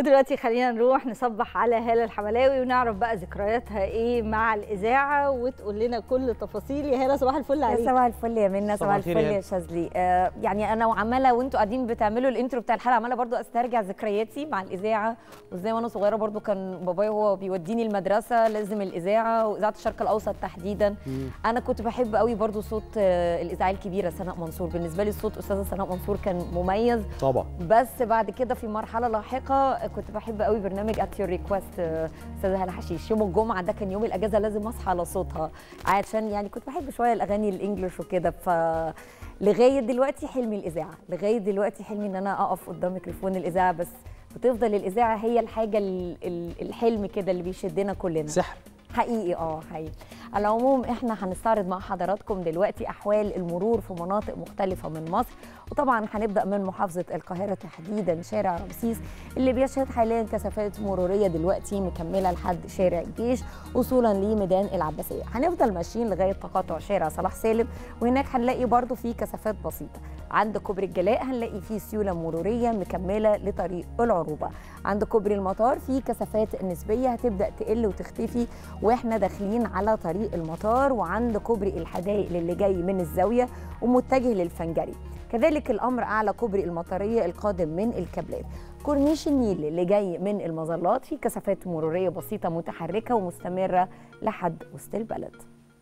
ودلوقتي خلينا نروح نصبح على هالة الحملاوي ونعرف بقى ذكرياتها ايه مع الاذاعه وتقول لنا كل تفاصيل يا هاله صباح الفل يا عليك صباح الفل يا منى صباح الخير الفل يا يا شاذلي آه يعني انا وعماله وانتوا قاعدين بتعملوا الانترو بتاع الحلقه عماله برضو استرجع ذكرياتي مع الاذاعه وازاي وانا صغيره برضو كان بابايا هو بيوديني المدرسه لازم الاذاعه واذاعه الشرق الاوسط تحديدا انا كنت بحب قوي برضو صوت آه الاذاعيه الكبيره سناء منصور بالنسبه لي صوت استاذه سناء منصور كان مميز طبعا بس بعد كده في مرحله لاحقه كنت بحب قوي برنامج ات يور ريكوست استاذه هلا حشيش يوم الجمعه ده كان يوم الاجازه لازم اصحى على صوتها عشان يعني كنت بحب شويه الاغاني الانجليش وكده ف لغايه دلوقتي حلمي الاذاعه لغايه دلوقتي حلمي ان انا اقف قدام ميكروفون الاذاعه بس بتفضل الاذاعه هي الحاجه ال- ال- الحلم كده اللي بيشدنا كلنا سحر حقيقي اه حقيقي على العموم احنا هنستعرض مع حضراتكم دلوقتي احوال المرور في مناطق مختلفه من مصر وطبعا هنبدا من محافظه القاهره تحديدا شارع رمسيس اللي بيشهد حاليا كثافات مروريه دلوقتي مكمله لحد شارع الجيش وصولا لميدان العباسيه هنفضل ماشيين لغايه تقاطع شارع صلاح سالم وهناك هنلاقي برضو في كثافات بسيطه عند كوبري الجلاء هنلاقي فيه سيوله مروريه مكمله لطريق العروبه عند كوبري المطار في كثافات نسبيه هتبدا تقل وتختفي واحنا داخلين على طريق المطار وعند كوبري الحدائق اللي جاي من الزاويه ومتجه للفنجري كذلك الامر اعلى كوبري المطريه القادم من الكابلات كورنيش النيل اللي جاي من المظلات في كثافات مروريه بسيطه متحركه ومستمره لحد وسط البلد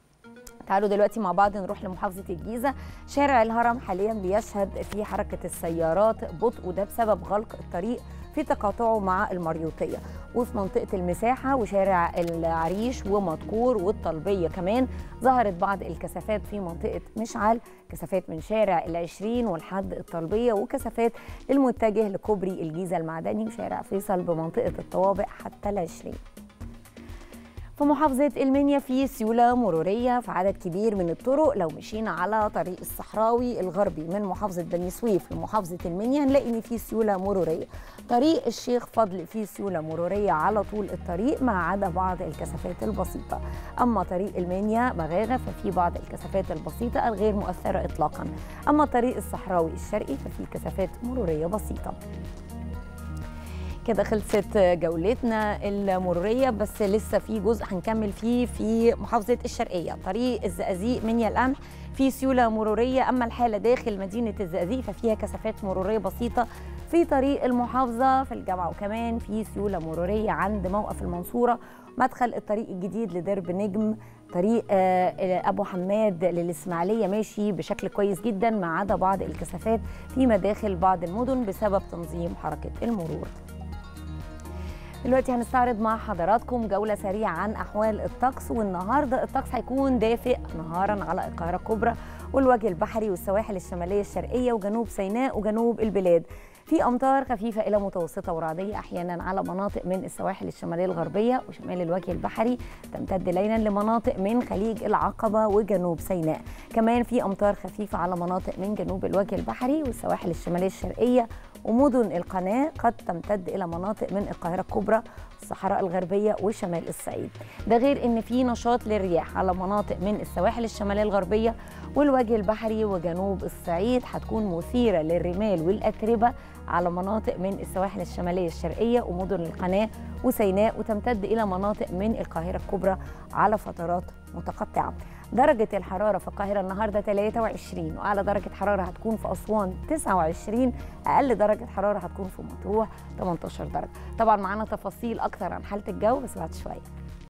تعالوا دلوقتي مع بعض نروح لمحافظة الجيزة شارع الهرم حاليا بيشهد في حركة السيارات بطء وده بسبب غلق الطريق في تقاطعه مع المريوطية وفي منطقة المساحة وشارع العريش ومدكور والطلبية كمان ظهرت بعض الكثافات في منطقة مشعل كثافات من شارع العشرين ولحد الطلبية وكثافات المتجه لكوبري الجيزة المعدني وشارع فيصل بمنطقة الطوابق حتى العشرين في محافظة المنيا في سيولة مرورية في عدد كبير من الطرق لو مشينا على طريق الصحراوي الغربي من محافظة بني سويف لمحافظة المنيا نلاقي إن في سيولة مرورية طريق الشيخ فضل فيه سيولة مرورية على طول الطريق ما عدا بعض الكثافات البسيطة أما طريق المنيا مغاغة ففي بعض الكثافات البسيطة الغير مؤثرة إطلاقا أما طريق الصحراوي الشرقي ففي كثافات مرورية بسيطة كده خلصت جولتنا المروريه بس لسه في جزء هنكمل فيه في محافظه الشرقيه طريق الزقازيق منيا القمح في سيوله مروريه اما الحاله داخل مدينه الزقازيق ففيها كثافات مروريه بسيطه في طريق المحافظه في الجامعه وكمان في سيوله مروريه عند موقف المنصوره مدخل الطريق الجديد لدرب نجم طريق آه، ابو حماد للاسماعيليه ماشي بشكل كويس جدا ما عدا بعض الكثافات في مداخل بعض المدن بسبب تنظيم حركه المرور دلوقتي هنستعرض مع حضراتكم جولة سريعة عن أحوال الطقس والنهاردة الطقس هيكون دافئ نهارا على القاهرة الكبرى والوجه البحري والسواحل الشمالية الشرقية وجنوب سيناء وجنوب البلاد في أمطار خفيفة إلى متوسطة ورعدية أحيانا على مناطق من السواحل الشمالية الغربية وشمال الوجه البحري تمتد ليلا لمناطق من خليج العقبة وجنوب سيناء كمان في أمطار خفيفة على مناطق من جنوب الوجه البحري والسواحل الشمالية الشرقية ومدن القناة قد تمتد إلى مناطق من القاهرة الكبرى الصحراء الغربية وشمال الصعيد ده غير ان في نشاط للرياح على مناطق من السواحل الشمالية الغربية والوجه البحري وجنوب الصعيد هتكون مثيرة للرمال والأتربة على مناطق من السواحل الشمالية الشرقية ومدن القناة وسيناء وتمتد إلى مناطق من القاهرة الكبرى على فترات متقطعة درجة الحرارة في القاهرة النهاردة 23 وأعلى درجة حرارة هتكون في أسوان 29 أقل درجة حرارة هتكون في مطروح 18 درجة طبعا معانا تفاصيل أكتر عن حالة الجو بس بعد شوية